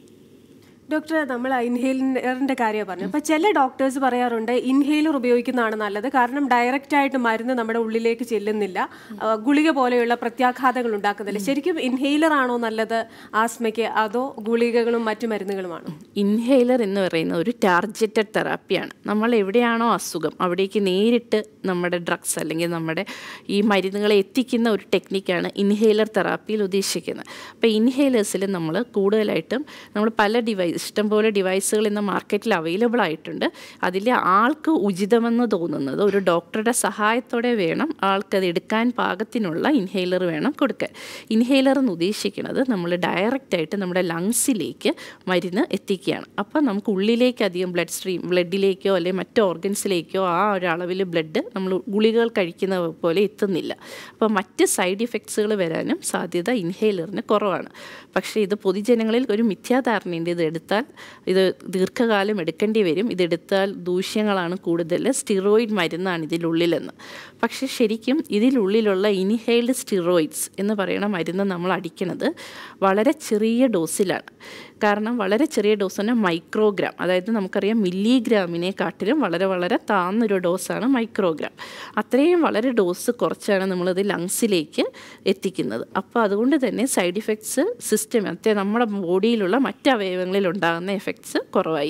ഡോക്ടർ നമ്മൾ ഇൻഹേലറിന്റെ കാര്യം പറഞ്ഞു അപ്പൊ ചില ഡോക്ടേഴ്സ് പറയാറുണ്ട് ഇൻഹേലർ ഉപയോഗിക്കുന്നതാണ് നല്ലത് കാരണം ഡയറക്റ്റ് ആയിട്ട് മരുന്ന് നമ്മുടെ ഉള്ളിലേക്ക് ചെല്ലുന്നില്ല ആ, ഗുളിക പോലെയുള്ള പ്രത്യാഘാതങ്ങൾ ഉണ്ടാക്കുന്നില്ല ശരിക്കും ഇൻഹേലർ ആണോ നല്ലത് ആസ്മയ്ക്ക് അതോ ഗുളികകളും മറ്റു മരുന്നുകളുമാണോ ഇൻഹേലർ എന്ന് പറയുന്ന ഒരു ടാർജറ്റഡ് തെറാപ്പിയാണ് നമ്മൾ എവിടെയാണോ അസുഖം അവിടേക്ക് നേരിട്ട് നമ്മുടെ ഡ്രഗ്സ് അല്ലെങ്കിൽ നമ്മുടെ ഈ മരുന്നുകളെ എത്തിക്കുന്ന ഒരു ടെക്നിക്കാണ് ഇൻഹേലർ തെറാപ്പിയിൽ ഉദ്ദേശിക്കുന്നത് അപ്പോൾ ഇൻഹേലേഴ്സിൽ നമ്മൾ കൂടുതലായിട്ടും നമ്മൾ പല ഡിവൈസ് ഇഷ്ടംപോലെ ഡിവൈസുകൾ ഇന്ന് മാർക്കറ്റിൽ അവൈലബിൾ ആയിട്ടുണ്ട് അതിൽ ആൾക്ക് ഉചിതമെന്ന് തോന്നുന്നത് ഒരു ഡോക്ടറുടെ സഹായത്തോടെ വേണം ആൾക്കത് എടുക്കാൻ പാകത്തിനുള്ള ഇൻഹേലർ വേണം കൊടുക്കാൻ ഇൻഹേലർ എന്ന് ഉദ്ദേശിക്കുന്നത് നമ്മൾ ഡയറക്റ്റായിട്ട് നമ്മുടെ ലങ്സിലേക്ക് മരുന്ന് എത്തിക്കുകയാണ് അപ്പോൾ നമുക്ക് ഉള്ളിലേക്ക് അധികം ബ്ലഡ് സ്ട്രീം ബ്ലഡിലേക്കോ അല്ലെങ്കിൽ മറ്റു ഓർഗൻസിലേക്കോ ആ ഒരു അളവിൽ ബ്ലഡ് നമ്മൾ ഗുളികകൾ കഴിക്കുന്ന പോലെ എത്തുന്നില്ല അപ്പോൾ മറ്റ് സൈഡ് ഇഫക്ട്സുകൾ വരാനും സാധ്യത ഇൻഹേലറിന് കുറവാണ് പക്ഷേ ഇത് പൊതുജനങ്ങളിൽ ഒരു മിഥ്യാധാരണയുണ്ട് ഇത് എടുത്താൽ ഇത് ദീർഘകാലം എടുക്കേണ്ടി വരും ഇതെടുത്താൽ ദൂഷ്യങ്ങളാണ് കൂടുതൽ സ്റ്റിറോയിഡ് മരുന്നാണ് ഇതിലുള്ളിലെന്ന് പക്ഷേ ശരിക്കും ഇതിലുള്ളിലുള്ള ഇൻഹെയിൽഡ് സ്റ്റിറോയിഡ്സ് എന്ന് പറയുന്ന മരുന്ന് നമ്മൾ അടിക്കുന്നത് വളരെ ചെറിയ ഡോസിലാണ് കാരണം വളരെ ചെറിയ ഡോസ് തന്നെ മൈക്രോഗ്രാം അതായത് നമുക്കറിയാം മില്ലിഗ്രാമിനെ കാട്ടിലും വളരെ വളരെ താന്നൊരു ഡോസാണ് മൈക്രോഗ്രാം അത്രയും വളരെ ഡോസ് കുറച്ചാണ് നമ്മളത് ലങ്സിലേക്ക് എത്തിക്കുന്നത് അപ്പോൾ അതുകൊണ്ട് തന്നെ സൈഡ് ഇഫക്ട്സ് സിസ്റ്റം മറ്റേ നമ്മുടെ ബോഡിയിലുള്ള മറ്റ് അവയവങ്ങളിൽ ഉണ്ടാകുന്ന എഫക്ട്സ് കുറവായിരിക്കും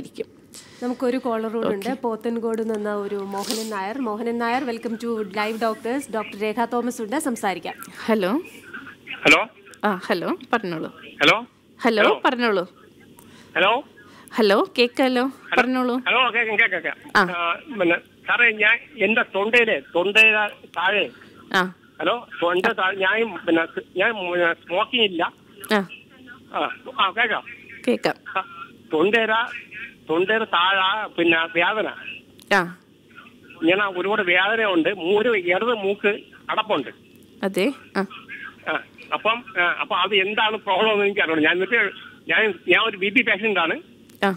നമുക്കൊരു കോളർ ഉണ്ട് പോത്തൻകോട് നിന്ന് ഒരു Mohanan Nair Mohanan Nair welcome to live doctors doctor Rekha Thomas ഉണ്ട് സംസാരിക്കാം ഹലോ ഹലോ ആ ഹലോ പറഞ്ഞോളൂ ഹലോ ഹലോ പറഞ്ഞോളൂ ഹലോ ഹലോ കേൾക്കാലോ പറഞ്ഞോളൂ ഹലോ കേക്കാം കേക്കാം കേക്കാം ആ. ആ, പിന്നെ സാറേ ഞാൻ എന്റെ തൊണ്ടയിലെ തൊണ്ടയിലെ താഴെ ആ ഹലോ തൊണ്ട താഴെ ഞാൻ പിന്നെ ഞാൻ സ്മോക്കിംഗ് ഇല്ല ആ ആ ആ കേക്കാം കേൾക്കാം ആ, തൊണ്ടേര തൊണ്ടേര താഴെ പിന്നെ വേദന ആ ഇങ്ങനെ ഒരുപാട് വേദനയുണ്ട് മൂര് ഇടത് മൂക്ക് അടപ്പുണ്ട് അതെ ആ ആ, അപ്പം ആ, അപ്പൊ അത് എന്താണ് പ്രോബ്ലം എന്ന് എനിക്ക് അറിയണം ഞാൻ എന്നിട്ട് ഞാൻ ഞാൻ ഒരു ബി പി പേഷ്യന്റ് ആണ് ആ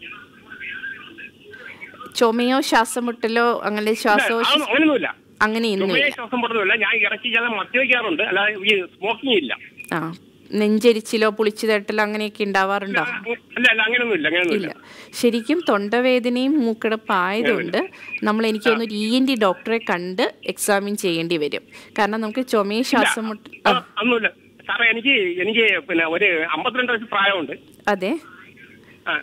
ചുമയോ ശ്വാസം മുട്ടലോ അങ്ങനെ ശ്വാസോ അതൊന്നും- അങ്ങനെയൊന്നുമില്ല അങ്ങനെയൊന്നുമില്ല ചുമയെ ശ്വാസം പൊടുന്നില്ല ഞാൻ ഇറക്കി ഞാൻ മദ്യപിക്കാറുണ്ട് അല്ലാതെ ഈ സ്മോക്കിംഗ് ഇല്ല ആ നെഞ്ചരിച്ചിലോ പുളിച്ചു തട്ടലോ അങ്ങനെയൊക്കെ ഉണ്ടാവാറുണ്ടോ അല്ല അല്ല അങ്ങനെയൊന്നുമില്ല അങ്ങനെയൊന്നുമില്ല ഇല്ല ശരിക്കും തൊണ്ടവേദനയും മൂക്കടപ്പ് ആയതുകൊണ്ട് നമ്മൾ എനിക്ക് തോന്നുന്നു ഇ എൻ ഡി ഡോക്ടറെ കണ്ട് എക്സാമിൻ ചെയ്യേണ്ടി വരും കാരണം നമുക്ക് ചുമയും ശ്വാസം മുട്ട ആ, ഒന്നുമില്ല സാറേ എനിക്ക് എനിക്ക് പിന്നെ ഒരു അമ്പത്തിരണ്ട് വയസ്സ് പ്രായമുണ്ട് അതെ ആ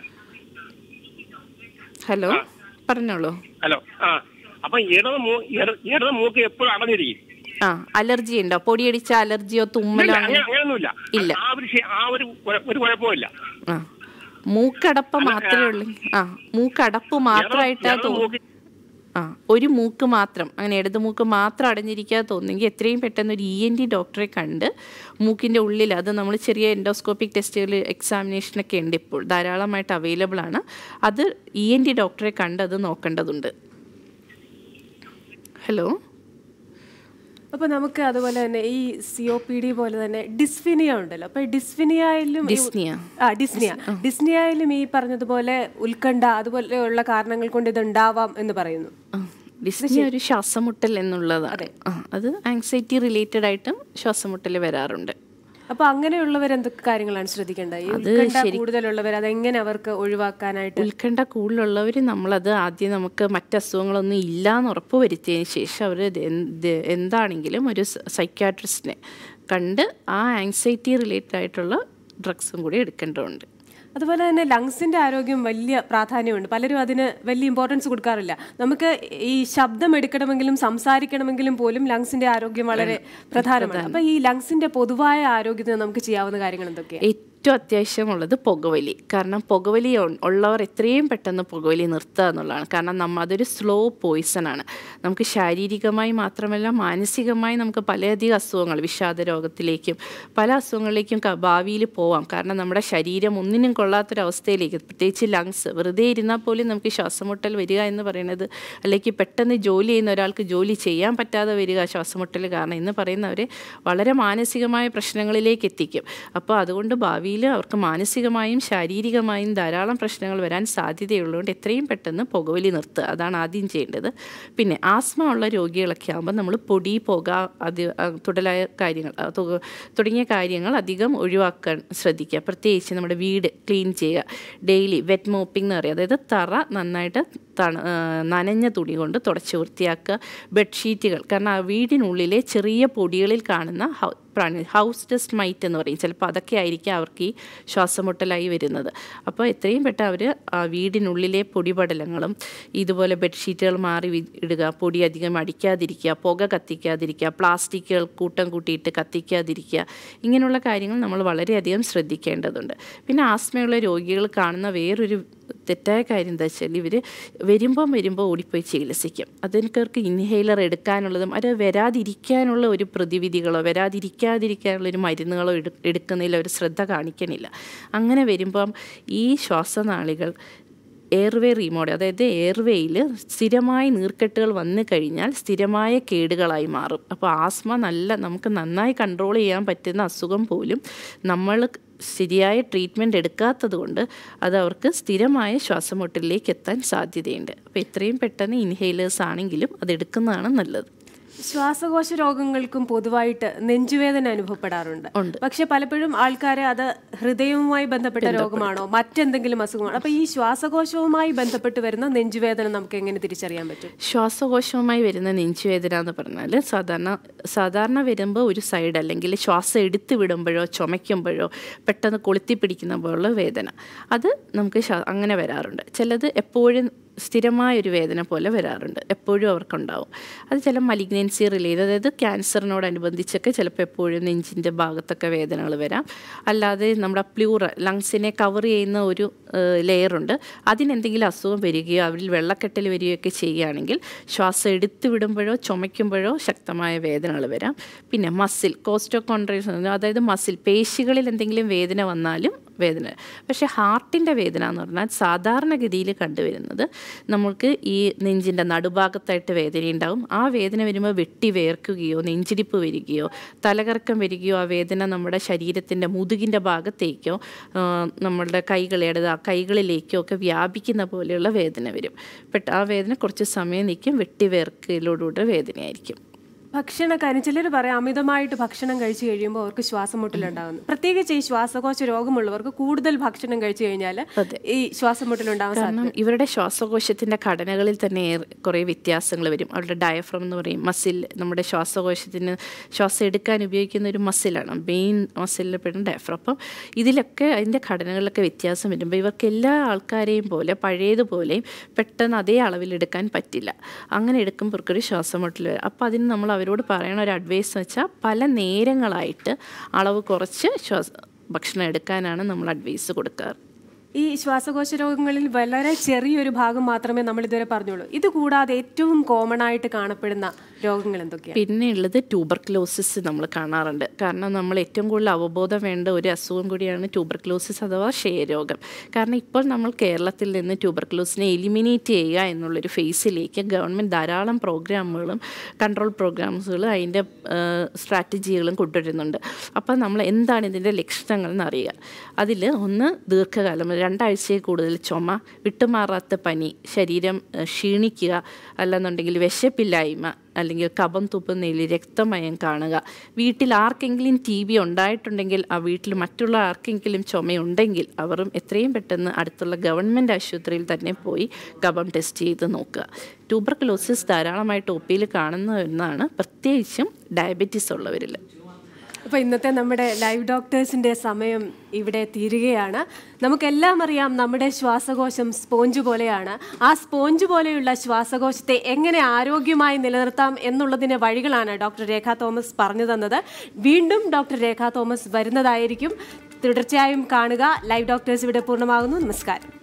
ഹലോ പറഞ്ഞോളൂ ഹലോ ആ അപ്പൊ ഇടത് മൂ ഇട- ഇടത് മൂക്ക് എപ്പോഴും അടഞ്ഞിരിക്കും ആ അലർജി ഉണ്ടോ പൊടിയടിച്ച അലർജിയോ തുമ്മലോ ഇല്ല, അങ്ങനെ അങ്ങനെ അങ്ങനെയൊന്നുമില്ല ഇല്ല. ആ ഒരു ക്ഷേ- ആ ഒരു കുഴ- ഒരു കുഴപ്പമില്ല ആ മൂക്കടപ്പ് മാത്രമേ ഉള്ളൂ ആ മൂക്കടപ്പ് മാത്രമായിട്ടാ ഇടത് തോന്നുന്നു മൂക്ക് ആ ഒരു മൂക്ക് മാത്രം അങ്ങനെ ഇടത് മൂക്ക് മാത്രം അടഞ്ഞിരിക്കാതെ തോന്നുമെങ്കിൽ എത്രയും പെട്ടെന്ന് ഒരു ഇ എൻ ഡി ഡോക്ടറെ കണ്ട് മൂക്കിൻ്റെ ഉള്ളിൽ അത് നമ്മൾ ചെറിയ എൻഡോസ്കോപ്പിക് ടെസ്റ്റുകൾ എക്സാമിനേഷനൊക്കെ ഉണ്ട് ഇപ്പോൾ ധാരാളമായിട്ട് അവൈലബിൾ ആണ് അത് ഇ എൻ ഡി ഡോക്ടറെ കണ്ട് അത് നോക്കേണ്ടതുണ്ട് ഹലോ അപ്പൊ നമുക്ക് അതുപോലെ തന്നെ ഈ സി ഒ പി ഡി പോലെ തന്നെ ഡിസ്ഫിനിയ ഉണ്ടല്ലോ അപ്പൊ ഡിസ്ഫിനിയയിലും ഈ- ഡിസ്നിയ. ആ ഡിസ്നിയ ഡിസ്നിയയിലും ഈ പറഞ്ഞതുപോലെ ഉത്കണ്ഠ അതുപോലെയുള്ള കാരണങ്ങൾ കൊണ്ട് ഇത് ഉണ്ടാവാം എന്ന് പറയുന്നു ആ, ഡിസ്നി ഒരു ശ്വാസമുട്ടൽ എന്നുള്ളതാണ് ആ അത് ആങ്സൈറ്റി റിലേറ്റഡ് ആയിട്ടും ശ്വാസമുട്ടൽ വരാറുണ്ട് അപ്പൊ അങ്ങനെയുള്ളവർ എന്തൊക്കെ കാര്യങ്ങളാണ് ശ്രദ്ധിക്കേണ്ടത് ഈ ഉത്കണ്ഠ കൂടുതലുള്ളവർ അതെങ്ങനെ അവർക്ക് ഒഴിവാക്കാനായിട്ട് ഉത്കണ്ഠ കൂടുതലുള്ളവർ നമ്മളത് ആദ്യം നമുക്ക് മറ്റ് അസുഖങ്ങളൊന്നും ഇല്ല എന്ന് ഉറപ്പ് വരുത്തിയതിന് ശേഷം അവർ എന്താണെങ്കിലും ഒരു സൈക്യാട്രിസ്റ്റിനെ കണ്ട് ആ ആങ്സൈറ്റി റിലേറ്റഡ് ആയിട്ടുള്ള ഡ്രഗ്സും കൂടി എടുക്കേണ്ടതുണ്ട് അതുപോലെ തന്നെ ലങ്സിന്റെ ആരോഗ്യം വലിയ പ്രാധാന്യമുണ്ട് പലരും അതിന് വലിയ ഇമ്പോർട്ടൻസ് കൊടുക്കാറില്ല നമുക്ക് ഈ ശബ്ദം എടുക്കണമെങ്കിലും സംസാരിക്കണമെങ്കിലും പോലും ലങ്സിന്റെ ആരോഗ്യം വളരെ പ്രധാനമാണ് അപ്പൊ ഈ ലങ്സിന്റെ പൊതുവായ ആരോഗ്യത്തിന് നമുക്ക് ചെയ്യാവുന്ന കാര്യങ്ങൾ എന്തൊക്കെയാണ് ഏറ്റവും അത്യാവശ്യമുള്ളത് പുകവലി കാരണം പുകവലി ഉ- ഉള്ളവർ എത്രയും പെട്ടെന്ന് പുകവലി നിർത്തുക എന്നുള്ളതാണ് കാരണം നമ്മ അതൊരു സ്ലോ പോയിസൺ ആണ് നമുക്ക് ശാരീരികമായി മാത്രമല്ല മാനസികമായി നമുക്ക് പലയധികം അസുഖങ്ങൾ വിഷാദ രോഗത്തിലേക്കും പല അസുഖങ്ങളിലേക്കും ക- ഭാവിയിൽ പോവാം കാരണം നമ്മുടെ ശരീരം ഒന്നിനും കൊള്ളാത്തൊരവസ്ഥയിലേക്ക് പ്രത്യേകിച്ച് ലങ്സ് വെറുതെ ഇരുന്നാൽ പോലും നമുക്ക് ശ്വാസമുട്ടൽ വരിക എന്ന് പറയുന്നത് അല്ലെങ്കിൽ പെട്ടെന്ന് ജോലി ചെയ്യുന്ന ഒരാൾക്ക് ജോലി ചെയ്യാൻ പറ്റാതെ വരിക ശ്വാസമുട്ടൽ കാരണം എന്ന് പറയുന്നവരെ വളരെ മാനസികമായ പ്രശ്നങ്ങളിലേക്ക് എത്തിക്കും അപ്പോൾ അതുകൊണ്ട് ഭാവിയിൽ അവർക്ക് മാനസികമായും ശാരീരികമായും ധാരാളം പ്രശ്നങ്ങൾ വരാൻ സാധ്യതയുള്ളതുകൊണ്ട് എത്രയും പെട്ടെന്ന് പുകവലി നിർത്തുക അതാണ് ആദ്യം ചെയ്യേണ്ടത് പിന്നെ ആസ്മ ഉള്ള രോഗികളൊക്കെ ആകുമ്പോൾ നമ്മൾ പൊടി പുക അത് ആ, തുടലായ കാര്യങ്ങൾ ആ, തു- തുടങ്ങിയ കാര്യങ്ങൾ അധികം ഒഴിവാക്കാൻ ശ്രദ്ധിക്കുക പ്രത്യേകിച്ച് നമ്മുടെ വീട് ക്ലീൻ ചെയ്യുക ഡെയിലി വെറ്റ് മോപ്പിംഗ് എന്ന് പറയുക അതായത് തറ നന്നായിട്ട് തണ ആ, നനഞ്ഞ തുണി കൊണ്ട് തുടച്ച് വൃത്തിയാക്കുക ബെഡ്ഷീറ്റുകൾ കാരണം ആ വീടിനുള്ളിലെ ചെറിയ പൊടികളിൽ കാണുന്ന ഹൗ പ്രാണി ഹൗസ് ഡസ്റ്റ് മൈറ്റ് എന്ന് പറയും ചിലപ്പോൾ അതൊക്കെ ആയിരിക്കും അവർക്ക് ഈ ശ്വാസമുട്ടലായി വരുന്നത് അപ്പോൾ എത്രയും പെട്ടെന്ന് അവർ വീടിനുള്ളിലെ പൊടിപടലങ്ങളും ഇതുപോലെ ബെഡ്ഷീറ്റുകൾ മാറി വി- ഇടുക പൊടി അധികം അടിക്കാതിരിക്കുക പുക കത്തിക്കാതിരിക്കുക പ്ലാസ്റ്റിക്കുകൾ കൂട്ടം കൂട്ടിയിട്ട് കത്തിക്കാതിരിക്കുക ഇങ്ങനെയുള്ള കാര്യങ്ങൾ നമ്മൾ വളരെയധികം ശ്രദ്ധിക്കേണ്ടതുണ്ട് പിന്നെ ആസ്മയുള്ള രോഗികൾ കാണുന്ന വേറൊരു തെറ്റായ കാര്യം എന്താ വെച്ചാൽ ഇവർ വരുമ്പം വരുമ്പോൾ ഓടിപ്പോയി ചികിത്സിക്കും അതിനവർക്ക് ഇൻഹേലർ എടുക്കാനുള്ളതും അത് വരാതിരിക്കാനുള്ള ഒരു പ്രതിവിധികളോ വരാതിരിക്കാതിരിക്കാനുള്ള ഒരു മരുന്നുകളോ എടു എടുക്കുന്നതിൽ അവർ ശ്രദ്ധ കാണിക്കണില്ല അങ്ങനെ വരുമ്പം ഈ ശ്വാസനാളികൾ എയർവേ റീമോഡ് അതായത് എയർവേയിൽ സ്ഥിരമായി നീർക്കെട്ടുകൾ വന്നു കഴിഞ്ഞാൽ സ്ഥിരമായ കേടുകളായി മാറും അപ്പോൾ ആസ്മ നല്ല നമുക്ക് നന്നായി കൺട്രോൾ ചെയ്യാൻ പറ്റുന്ന അസുഖം പോലും നമ്മൾ ശരിയായ ട്രീറ്റ്മെൻറ്റ് എടുക്കാത്തത് കൊണ്ട് അത് അവർക്ക് സ്ഥിരമായ ശ്വാസമുട്ടലിലേക്ക് എത്താൻ സാധ്യതയുണ്ട് അപ്പോൾ എത്രയും പെട്ടെന്ന് ഇൻഹേലേഴ്സ് ആണെങ്കിലും അത് എടുക്കുന്നതാണ് നല്ലത് ശ്വാസകോശ രോഗങ്ങൾക്കും പൊതുവായിട്ട് നെഞ്ചുവേദന അനുഭവപ്പെടാറുണ്ട് ഉണ്ട്. പക്ഷെ പലപ്പോഴും ആൾക്കാർ അത് ഹൃദയവുമായി ബന്ധപ്പെട്ട രോഗമാണോ മറ്റെന്തെങ്കിലും അസുഖമാണോ അപ്പൊ ഈ ശ്വാസകോശവുമായി ബന്ധപ്പെട്ട് വരുന്ന നെഞ്ചുവേദന നമുക്ക് എങ്ങനെ തിരിച്ചറിയാൻ പറ്റും ശ്വാസകോശവുമായി വരുന്ന നെഞ്ചുവേദന എന്ന് പറഞ്ഞാൽ സാധാരണ സാധാരണ വരുമ്പോൾ ഒരു സൈഡ് അല്ലെങ്കിൽ ശ്വാസം എടുത്ത് വിടുമ്പോഴോ ചുമയ്ക്കുമ്പോഴോ പെട്ടെന്ന് കൊളുത്തി പിടിക്കുന്ന പോലുള്ള വേദന അത് നമുക്ക് ശ്വാ- അങ്ങനെ വരാറുണ്ട് ചിലത് എപ്പോഴും സ്ഥിരമായ ഒരു വേദന പോലെ വരാറുണ്ട് എപ്പോഴും അവർക്കുണ്ടാവും അത് ചില മലിഗ്നൻസി റിലേറ്റ് അതായത് ക്യാൻസറിനോടനുബന്ധിച്ചൊക്കെ ചിലപ്പോൾ എപ്പോഴും നെഞ്ചിൻ്റെ ഭാഗത്തൊക്കെ വേദനകൾ വരാം അല്ലാതെ നമ്മുടെ പ്ലൂറ ലങ്സിനെ കവർ ചെയ്യുന്ന ഒരു ലെയറുണ്ട് അതിനെന്തെങ്കിലും അസുഖം വരികയോ അവരിൽ വെള്ളക്കെട്ടൽ വരികയൊക്കെ ചെയ്യുകയാണെങ്കിൽ ശ്വാസം എടുത്തു വിടുമ്പോഴോ ചുമയ്ക്കുമ്പോഴോ ശക്തമായ വേദനകൾ വരാം പിന്നെ മസിൽ കോസ്റ്റോകോൺട്രൈസ് അതായത് മസിൽ പേശികളിൽ എന്തെങ്കിലും വേദന വന്നാലും വേദന പക്ഷേ ഹാർട്ടിൻ്റെ വേദന എന്ന് പറഞ്ഞാൽ സാധാരണഗതിയിൽ കണ്ടുവരുന്നത് നമുക്ക് ഈ നെഞ്ചിൻ്റെ നടുഭാഗത്തായിട്ട് വേദന ഉണ്ടാവും ആ വേദന വരുമ്പോൾ വെട്ടി വേർക്കുകയോ നെഞ്ചിടിപ്പ് വരികയോ തലകറക്കം വരികയോ ആ വേദന നമ്മുടെ ശരീരത്തിൻ്റെ മുതുകിൻ്റെ ഭാഗത്തേക്കോ ആ, നമ്മളുടെ കൈകളുടെ ആ കൈകളിലേക്കോ ഒക്കെ വ്യാപിക്കുന്ന പോലെയുള്ള വേദന വരും പെട്ട ആ വേദന കുറച്ച് സമയം നിൽക്കും വെട്ടി വേർക്കലോടുകൂടെ വേദനയായിരിക്കും ഭക്ഷണക്കാരൻ ചിലർ പറയാം അമിതമായിട്ട് ഭക്ഷണം കഴിച്ചു കഴിയുമ്പോൾ അവർക്ക് ശ്വാസം മുട്ടലുണ്ടാകുന്നു പ്രത്യേകിച്ച് ഈ ശ്വാസകോശ രോഗമുള്ളവർക്ക് കൂടുതൽ ഭക്ഷണം കഴിച്ചു കഴിഞ്ഞാൽ ഈ ശ്വാസം മുട്ടലുണ്ടാവാൻ കാരണം ഇവരുടെ ശ്വാസകോശത്തിൻ്റെ ഘടനകളിൽ തന്നെ ഏറെ- കുറേ വ്യത്യാസങ്ങൾ വരും അവരുടെ ഡയഫ്രം എന്ന് പറയും മസിൽ നമ്മുടെ ശ്വാസകോശത്തിന് ശ്വാസം എടുക്കാൻ ഉപയോഗിക്കുന്ന ഒരു മസിലാണ് മെയിൻ മസിലിൽ പെടുന്ന ഡയഫ്രം അപ്പം ഇതിലൊക്കെ അതിൻ്റെ ഘടനകളിലൊക്കെ വ്യത്യാസം വരുമ്പോൾ ഇവർക്ക് എല്ലാ ആൾക്കാരെയും പോലെ പഴയതുപോലെയും പെട്ടെന്ന് അതേ അളവിലെടുക്കാൻ പറ്റില്ല അങ്ങനെ എടുക്കുമ്പോൾ ഇവർക്കൊരു ശ്വാസം മുട്ടൽ വരും അപ്പോൾ അതിന് നമ്മൾ അവരോട് പറയണ ഒരു അഡ്വൈസ് എന്ന് വെച്ചാൽ പല നേരങ്ങളായിട്ട് അളവ് കുറച്ച് ശ്വാസ ഭക്ഷണം എടുക്കാനാണ് നമ്മൾ അഡ്വൈസ് കൊടുക്കാറ് ഈ ശ്വാസകോശ രോഗങ്ങളിൽ വളരെ ചെറിയൊരു ഭാഗം മാത്രമേ നമ്മൾ ഇതുവരെ പറഞ്ഞുള്ളൂ ഇത് കൂടാതെ ഏറ്റവും കോമൺ ആയിട്ട് കാണപ്പെടുന്ന രോഗങ്ങൾ എന്തൊക്കെയാണ് പിന്നെ ഉള്ളത് ട്യൂബർക്ലോസിസ് നമ്മൾ കാണാറുണ്ട് കാരണം നമ്മൾ ഏറ്റവും കൂടുതൽ അവബോധം വേണ്ട ഒരു അസുഖം കൂടിയാണ് ട്യൂബർക്ലോസിസ് അഥവാ ക്ഷയരോഗം കാരണം ഇപ്പോൾ നമ്മൾ കേരളത്തിൽ നിന്ന് ട്യൂബർക്ലോസിനെ എലിമിനേറ്റ് ചെയ്യുക എന്നുള്ളൊരു ഫേസിലേക്ക് ഗവൺമെൻറ് ധാരാളം പ്രോഗ്രാമുകളും കൺട്രോൾ പ്രോഗ്രാംസുകളും അതിൻ്റെ സ്ട്രാറ്റജികളും കൊണ്ടുവരുന്നുണ്ട് അപ്പോൾ നമ്മൾ എന്താണ് ഇതിൻ്റെ ലക്ഷണങ്ങൾ എന്നറിയുക അതിൽ ഒന്ന് ദീർഘകാലം രണ്ടാഴ്ചയിൽ കൂടുതൽ ചുമ വിട്ടുമാറാത്ത പനി ശരീരം ഏഹ്, ക്ഷീണിക്കുക അല്ലെന്നുണ്ടെങ്കിൽ വിശപ്പില്ലായ്മ അല്ലെങ്കിൽ കഫം തുപ്പുന്നതിൽ രക്തമയം കാണുക വീട്ടിൽ ആർക്കെങ്കിലും ടി ബി ഉണ്ടായിട്ടുണ്ടെങ്കിൽ ആ വീട്ടിൽ മറ്റുള്ള ആർക്കെങ്കിലും ചുമയുണ്ടെങ്കിൽ അവരും എത്രയും പെട്ടെന്ന് അടുത്തുള്ള ഗവൺമെൻറ് ആശുപത്രിയിൽ തന്നെ പോയി കഫം ടെസ്റ്റ് ചെയ്ത് നോക്കുക ട്യൂബർക്ലോസിസ് ധാരാളമായിട്ട് ഒ പിയിൽ കാണുന്ന ഒന്നാണ് പ്രത്യേകിച്ചും ഡയബറ്റീസ് ഉള്ളവരിൽ അപ്പൊ ഇന്നത്തെ നമ്മുടെ ലൈവ് ഡോക്ടേഴ്സിന്റെ സമയം ഇവിടെ തീരുകയാണ് നമുക്കെല്ലാം അറിയാം നമ്മുടെ ശ്വാസകോശം സ്പോഞ്ച് പോലെയാണ് ആ സ്പോഞ്ച് പോലെയുള്ള ശ്വാസകോശത്തെ എങ്ങനെ ആരോഗ്യമായി നിലനിർത്താം എന്നുള്ളതിന് വഴികളാണ് ഡോക്ടർ രേഖ തോമസ് പറഞ്ഞു തന്നത് വീണ്ടും ഡോക്ടർ രേഖ തോമസ് വരുന്നതായിരിക്കും തുടർച്ചയായും കാണുക ലൈവ് ഡോക്ടേഴ്സ് ഇവിടെ പൂർണ്ണമാകുന്നു നമസ്കാരം